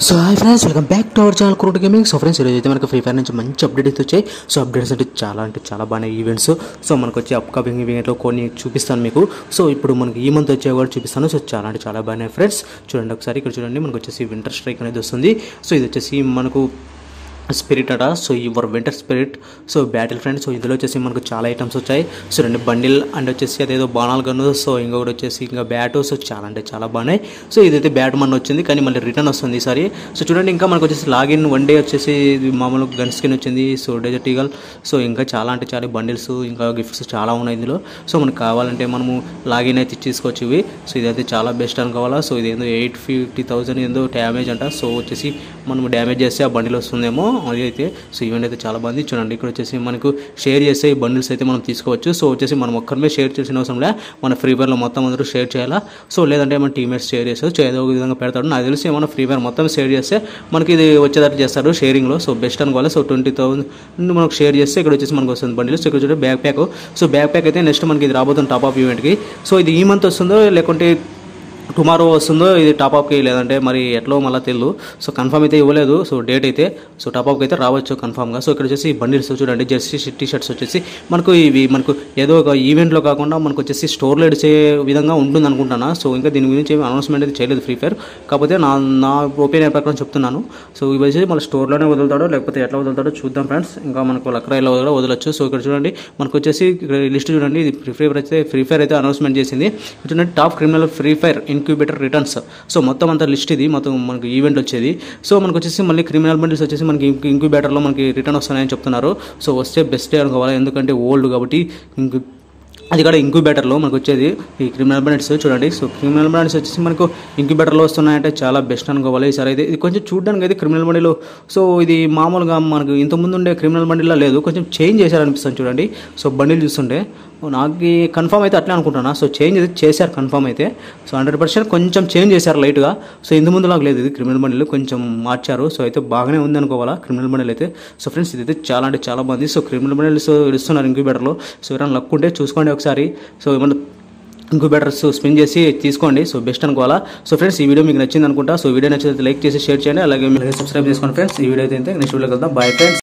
so hi friends welcome back to our channel crute gaming so friends ఈరోజు అయితే మనకు free fire నుంచి మంచి అప్డేట్స్ వచ్చాయి సో అప్డేట్స్ అంటే చాలా అంటే చాలా బాగానే ఈవెంట్స్ సో మనకు వచ్చే అప్కమింగ్ ఈవెంట్లో కొన్ని చూపిస్తాను మీకు సో ఇప్పుడు మనకి ఈ మంత్ వచ్చే కూడా చూపిస్తాను సో చాలా అంటే చాలా బాగానే ఫ్రెండ్స్ చూడండి ఒకసారి ఇక్కడ చూడండి మనకు వచ్చేసి వింటర్ స్ట్రైక్ అనేది వస్తుంది సో ఇది వచ్చేసి మనకు స్పిరిట్ అట so your winter spirit so battle friend so ఇందులో వచ్చేసి మనకు చాలా ఐటమ్స్ వచ్చాయి సో రెండు బండిల్ అండ్ వచ్చేసి అదేదో బాణాలు గన్ను సో ఇంకొకటి వచ్చేసి ఇంకా బ్యాట్ సో చాలా అంటే చాలా బాగున్నాయి సో ఇదైతే బ్యాట్ మన వచ్చింది కానీ మళ్ళీ రిటర్న్ వస్తుంది ఈసారి సో చూడండి ఇంకా మనకు వచ్చేసి లాగిన్ వన్ డే వచ్చేసి ఇది మామూలు గన్ స్కిన్ వచ్చింది సో డెజర్ట్ ఈగల్ సో ఇంకా చాలా అంటే చాలా బండిల్స్ ఇంకా గిఫ్ట్స్ చాలా ఉన్నాయి ఇందులో సో మనకు కావాలంటే మనము లాగిన్ అయితే తీసుకోవచ్చు ఇవి సో ఇదైతే చాలా బెస్ట్ అనుకోవాలా సో ఇది ఏందో ఎయిట్ ఫిఫ్టీ థౌసండ్ ఏందో డ్యామేజ్ అంట సో వచ్చేసి మనం డ్యామేజ్ చేస్తే ఆ బండిల్ వస్తుందేమో అది అయితే సో ఈవెంట్ అయితే చాలా బాగుంది చూడండి ఇక్కడ వచ్చేసి మనకు షేర్ చేస్తే ఈ బండిల్స్ అయితే మనం తీసుకోవచ్చు సో వచ్చేసి మనం ఒక్కరిమే షేర్ చేసిన అవసరం లే మన ఫ్రీ ఫైర్లో మొత్తం అందరూ షేర్ చేయాలా సో లేదంటే మన టీమేట్స్ షేర్ చేస్తారు ఏదో ఒక విధంగా పెడతాడు నాకు తెలిసి ఏమన్నా ఫ్రీ ఫైర్ మొత్తం షేర్ చేస్తే మనకి ఇది వచ్చేటట్టు చేస్తారు షేరింగ్లో సో బెస్ట్ అనుకోవాలి సో ట్వంటీ థౌసండ్ మనకు షేర్ చేస్తే ఇక్కడ వచ్చేసి మనకు వస్తుంది బండిల్ సో ఇక్కడ చూడండి backpack so backpack అయితే నెక్స్ట్ మనకి ఇది రాబోతుంది టాప్ అప్ ఈవెంట్కి సో ఇది ఈ మంత్ వస్తుందో లేకుంటే టుమారో వస్తుందో ఇది టాప్అప్కి లేదంటే మరి ఎట్లో మళ్ళీ తెలియదు సో కన్ఫర్మ్ అయితే ఇవ్వలేదు సో డేట్ అయితే సో టాప్అప్కి అయితే రావచ్చు కన్ఫర్మ్గా సో ఇక్కడ వచ్చేసి బండిల్స్ చూడండి జెర్సీ టీ షర్ట్స్ వచ్చేసి మనకు ఇవి మనకు ఏదో ఒక ఈవెంట్లో కాకుండా మనకు వచ్చేసి స్టోర్లో ఇచ్చే విధంగా ఉంటుంది అనుకుంటున్నా సో ఇంకా దీని గురించి ఏమి అనౌన్స్మెంట్ అయితే చేయలేదు ఫ్రీ ఫైర్ కాకపోతే నా నా ఒపీనియన్ ప్రకారం చెప్తున్నాను సో ఇవి వచ్చేసి మన స్టోర్లోనే వదులుతాడో లేకపోతే ఎట్లా వదులుతాడో చూద్దాం ఫ్రెండ్స్ ఇంకా మనకు లక్రాయిలో వదల వదలొచ్చు సో ఇక్కడ చూడండి మనకు వచ్చేసి లిస్ట్ చూడండి ఇది ఫ్రీ ఫైర్ అయితే ఫ్రీ ఫైర్ అయితే అనౌన్స్మెంట్ చేసింది చూడండి top criminal free fire incubator returns so మొత్తం అంతా లిస్ట్ ఇది మొత్తం మనకి ఈవెంట్ వచ్చేది సో మనకు వచ్చేసి మళ్ళీ క్రిమినల్ బండిల్స్ వచ్చేసి మనకి ఇంక్యూబేటర్లో మనకి రిటర్న్ వస్తున్నాయని చెప్తున్నారు సో వస్తే బెస్టే అనుకోవాలి ఎందుకంటే ఓల్డ్ కాబట్టి ఇంక అది కూడా ఇంక్యూబేటర్లో మనకు వచ్చేది ఈ క్రిమినల్ బ్రాండ్స్ చూడండి సో క్రిమినల్ బ్రాండ్స్ వచ్చేసి మనకు ఇంక్యూబేటర్లో వస్తున్నాయంటే చాలా బెస్ట్ అనుకోవాలి ఈసారి అయితే ఇది కొంచెం చూడడానికి అయితే క్రిమినల్ బండిలో సో ఇది మామూలుగా మనకు ఇంతకుముందు ఉండే క్రిమినల్ బండిలో లేదు కొంచెం చేంజ్ చేశారనిపిస్తుంది చూడండి సో బండిల్ చూస్తుంటే నాకు కన్ఫర్మ్ అయితే అట్లే అనుకుంటున్నా సో చేంజ్ అయితే చేశారు కన్ఫర్మ్ అయితే సో హండ్రెడ్ పర్సెంట్ కొంచెం చేంజ్ చేశారు లైట్గా సో ఇంత ముందు నాకు లేదు ఇది క్రిమినల్ బండిల్ కొంచెం మార్చారు సో అయితే బాగానే ఉంది అనుకోవాలా క్రిమినల్ బండిల్ అయితే సో ఫ్రెండ్స్ ఇదైతే చాలా అంటే చాలా బాగుంది సో క్రిమినల్ బండిల్స్ ఇస్తున్నారు ఇంక్యూబేటర్లో సో ఎవరైనా లక్ ఉంటే చూసుకోండి ఒకసారి సో ఏమన్నా ఇంక్యూబేటర్స్ స్పిన్ చేసి తీసుకోండి సో బెస్ట్ అనుకోవాలా సో ఫ్రెండ్స్ ఈ వీడియో మీకు నచ్చింది అనుకుంటా సో వీడియో నచ్చితే లైక్ చేసి షేర్ చేయండి అలాగే మీరు సబ్స్క్రైబ్ చేసుకోండి ఫ్రెండ్స్ ఈ వీడియో అయితే నెక్స్ట్ వీడియోకి వెళ్దాం బాయ్ ఫ్రెండ్స్